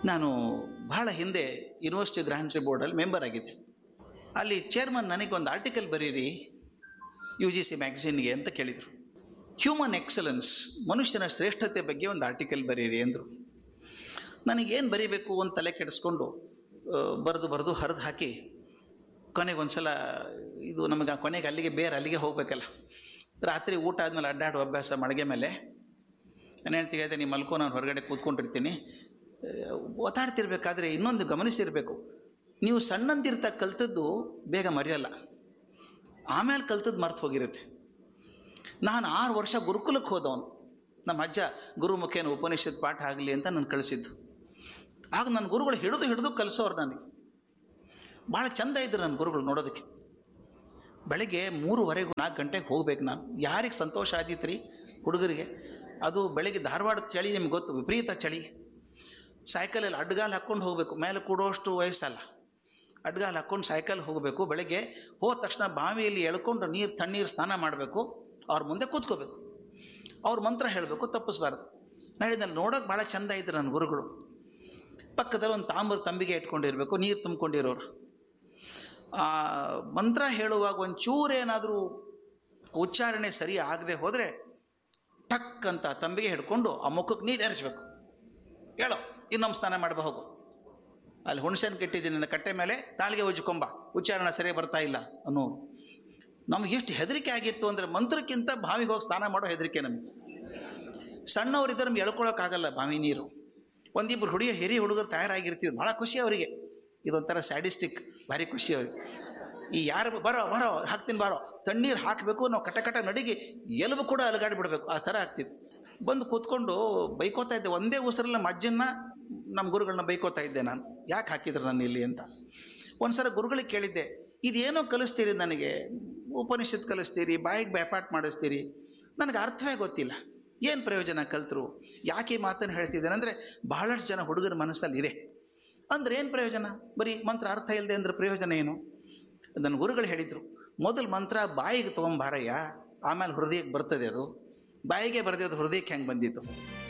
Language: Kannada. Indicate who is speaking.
Speaker 1: ನಾನು ಬಹಳ ಹಿಂದೆ ಯೂನಿವರ್ಸಿಟಿ ಗ್ರಾಂಟ್ರಿ ಬೋರ್ಡಲ್ಲಿ ಮೆಂಬರ್ ಆಗಿದ್ದೆ ಅಲ್ಲಿ ಚೇರ್ಮನ್ ನನಗೊಂದು ಆರ್ಟಿಕಲ್ ಬರೀರಿ ಯು ಜಿ ಸಿ ಮ್ಯಾಗ್ಝಿನ್ಗೆ ಅಂತ ಕೇಳಿದರು ಹ್ಯೂಮನ್ ಎಕ್ಸಲೆನ್ಸ್ ಮನುಷ್ಯನ ಶ್ರೇಷ್ಠತೆ ಬಗ್ಗೆ ಒಂದು ಆರ್ಟಿಕಲ್ ಬರೀರಿ ಅಂದರು ನನಗೇನು ಬರೀಬೇಕು ಅಂತ ತಲೆ ಕೆಡಿಸ್ಕೊಂಡು ಬರೆದು ಬರೆದು ಹರಿದು ಹಾಕಿ ಕೊನೆಗೆ ಒಂದು ಸಲ ಇದು ನಮಗೆ ಆ ಕೊನೆಗೆ ಅಲ್ಲಿಗೆ ಬೇರೆ ಅಲ್ಲಿಗೆ ಹೋಗಬೇಕಲ್ಲ ರಾತ್ರಿ ಊಟ ಆದಮೇಲೆ ಅಡ್ಡಾಡುವ ಅಭ್ಯಾಸ ಮಳಿಗೆ ಮೇಲೆ ನಾನು ಹೇಳ್ತೀನಿ ಹೇಳ್ದೆ ನೀವು ಮಲ್ಕೋ ನಾನು ಹೊರಗಡೆ ಕೂತ್ಕೊಂಡಿರ್ತೀನಿ ಒತ್ತಾಡ್ತಿರ್ಬೇಕಾದ್ರೆ ಇನ್ನೊಂದು ಗಮನಿಸಿರಬೇಕು ನೀವು ಸಣ್ಣಂದಿರ್ತ ಕಲ್ತದ್ದು ಬೇಗ ಮರೆಯಲ್ಲ ಆಮೇಲೆ ಕಲ್ತದ್ದು ಮರ್ತು ಹೋಗಿರುತ್ತೆ ನಾನು ಆರು ವರ್ಷ ಗುರುಕುಲಕ್ಕೆ ಹೋದವನು ನಮ್ಮ ಅಜ್ಜ ಗುರುಮುಖೇನ ಉಪನಿಷತ್ ಪಾಠ ಆಗಲಿ ಅಂತ ನಾನು ಕಳಿಸಿದ್ದು ಆಗ ನನ್ನ ಗುರುಗಳು ಹಿಡಿದು ಹಿಡಿದು ಕಲಿಸೋರು ನನಗೆ ಭಾಳ ಚಂದ ಇದ್ರು ನನ್ನ ಗುರುಗಳು ನೋಡೋದಕ್ಕೆ ಬೆಳಗ್ಗೆ ಮೂರುವರೆಗೂ ನಾಲ್ಕು ಗಂಟೆಗೆ ಹೋಗ್ಬೇಕು ನಾನು ಯಾರಿಗೆ ಸಂತೋಷ ಆದೀತು ರೀ ಹುಡುಗರಿಗೆ ಅದು ಬೆಳಗ್ಗೆ ಧಾರವಾಡ ಚಳಿ ನಿಮ್ಗೆ ಗೊತ್ತು ವಿಪರೀತ ಚಳಿ ಸೈಕಲಲ್ಲಿ ಅಡ್ಗಾಲು ಹಾಕ್ಕೊಂಡು ಹೋಗಬೇಕು ಮೇಲೆ ಕೂಡೋಷ್ಟು ವಯಸ್ಸಲ್ಲ ಅಡ್ಗಾಲು ಹಾಕ್ಕೊಂಡು ಸೈಕಲ್ ಹೋಗಬೇಕು ಬೆಳಗ್ಗೆ ಹೋದ ತಕ್ಷಣ ಬಾವಿಯಲ್ಲಿ ಎಳ್ಕೊಂಡು ನೀರು ತಣ್ಣೀರು ಸ್ನಾನ ಮಾಡಬೇಕು ಅವ್ರ ಮುಂದೆ ಕೂತ್ಕೋಬೇಕು ಅವ್ರ ಮಂತ್ರ ಹೇಳಬೇಕು ತಪ್ಪಿಸ್ಬಾರ್ದು ನಾಡಿದಲ್ಲಿ ನೋಡೋಕೆ ಭಾಳ ಚಂದ ಇದ್ರು ನನ್ನ ಗುರುಗಳು ಪಕ್ಕದಲ್ಲಿ ಒಂದು ತಾಮ್ರ ತಂಬಿಗೆ ಇಟ್ಕೊಂಡಿರ್ಬೇಕು ನೀರು ತುಂಬಿಕೊಂಡಿರೋರು ಆ ಮಂತ್ರ ಹೇಳುವಾಗ ಒಂಚೂರು ಏನಾದರೂ ಉಚ್ಚಾರಣೆ ಸರಿ ಆಗದೆ ಹೋದರೆ ಟಕ್ ಅಂತ ತಂಬಿಗೆ ಹಿಡ್ಕೊಂಡು ಆ ಮುಖಕ್ಕೆ ನೀರು ಎರಚಬೇಕು ಹೇಳೋ ಇನ್ನೊಮ್ಮೆ ಸ್ನಾನ ಮಾಡಬ ಹೋಗು ಅಲ್ಲಿ ಹುಣಸೆನ್ ಕೆಟ್ಟಿದ್ದೀನಿ ನನ್ನ ಕಟ್ಟೆ ಮೇಲೆ ತಾಳಿಗೆ ಉಜ್ಕೊಂಬ ಉಚ್ಚಾರಣೆ ಸರಿ ಬರ್ತಾ ಇಲ್ಲ ಅನ್ನೋ ನಮ್ಗೆ ಎಷ್ಟು ಹೆದರಿಕೆ ಆಗಿತ್ತು ಅಂದರೆ ಮಂತ್ರಕ್ಕಿಂತ ಬಾವಿಗೆ ಹೋಗಿ ಸ್ನಾನ ಮಾಡೋ ಹೆದರಿಕೆ ನಮಗೆ ಸಣ್ಣವರಿದ್ದರೆ ನಮ್ಗೆ ಎಳ್ಕೊಳಕ್ಕಾಗಲ್ಲ ಬಾವಿ ನೀರು ಒಂದಿಬ್ಬರು ಹುಡುಗ ಹಿರಿಯ ಹುಡುಗರು ತಯಾರಾಗಿರ್ತಿದ್ರು ಭಾಳ ಖುಷಿ ಅವರಿಗೆ ಇದೊಂಥರ ಸ್ಯಾಡಿಸ್ಟಿಕ್ ಭಾರಿ ಖುಷಿ ಅವ್ರಿಗೆ ಈ ಯಾರು ಬರೋ ಬರೋ ಹಾಕ್ತೀನಿ ಬಾರೋ ತಣ್ಣೀರು ಹಾಕಬೇಕು ನಾವು ಕಟ ಕಟ ನಡಿಗೆ ಎಲುಬು ಕೂಡ ಅಲಗಾಡಿ ಬಿಡಬೇಕು ಆ ಥರ ಆಗ್ತಿತ್ತು ಬಂದು ಕೂತ್ಕೊಂಡು ಬೈಕೋತಾ ಇದ್ದೆ ಒಂದೇ ಉಸಿರಲ್ಲ ನಮ್ಮ ಅಜ್ಜನ್ನ ನಮ್ಮ ಗುರುಗಳನ್ನ ಬೈಕೋತಾ ಇದ್ದೆ ನಾನು ಯಾಕೆ ಹಾಕಿದ್ರು ನಾನು ಇಲ್ಲಿ ಅಂತ ಒಂದು ಸಲ ಗುರುಗಳಿಗೆ ಕೇಳಿದ್ದೆ ಇದೇನೋ ಕಲಿಸ್ತೀರಿ ನನಗೆ ಉಪನಿಷತ್ ಕಲಿಸ್ತೀರಿ ಬಾಯಿಗೆ ಬ್ಯಾಪಾಟ್ ಮಾಡಿಸ್ತೀರಿ ನನಗೆ ಅರ್ಥವೇ ಗೊತ್ತಿಲ್ಲ ಏನು ಪ್ರಯೋಜನ ಕಲ್ತರು ಯಾಕೆ ಈ ಮಾತನ್ನು ಹೇಳ್ತಿದ್ದೇನೆ ಅಂದರೆ ಬಹಳಷ್ಟು ಜನ ಹುಡುಗರ ಮನಸ್ಸಲ್ಲಿ ಇದೆ ಅಂದ್ರೆ ಏನು ಪ್ರಯೋಜನ ಬರೀ ಮಂತ್ರ ಅರ್ಥ ಇಲ್ಲದೆ ಅಂದ್ರೆ ಪ್ರಯೋಜನ ಏನು ನನ್ನ ಗುರುಗಳು ಹೇಳಿದರು ಮೊದಲು ಮಂತ್ರ ಬಾಯಿಗೆ ತೊಗೊಂಬಾರಯ್ಯ ಆಮೇಲೆ ಹೃದಯಕ್ಕೆ ಬರ್ತದೆ ಅದು ಬಾಯಿಗೆ ಬರದೆ ಅದು ಹೃದಯಕ್ಕೆ ಹೆಂಗೆ ಬಂದಿತ್ತು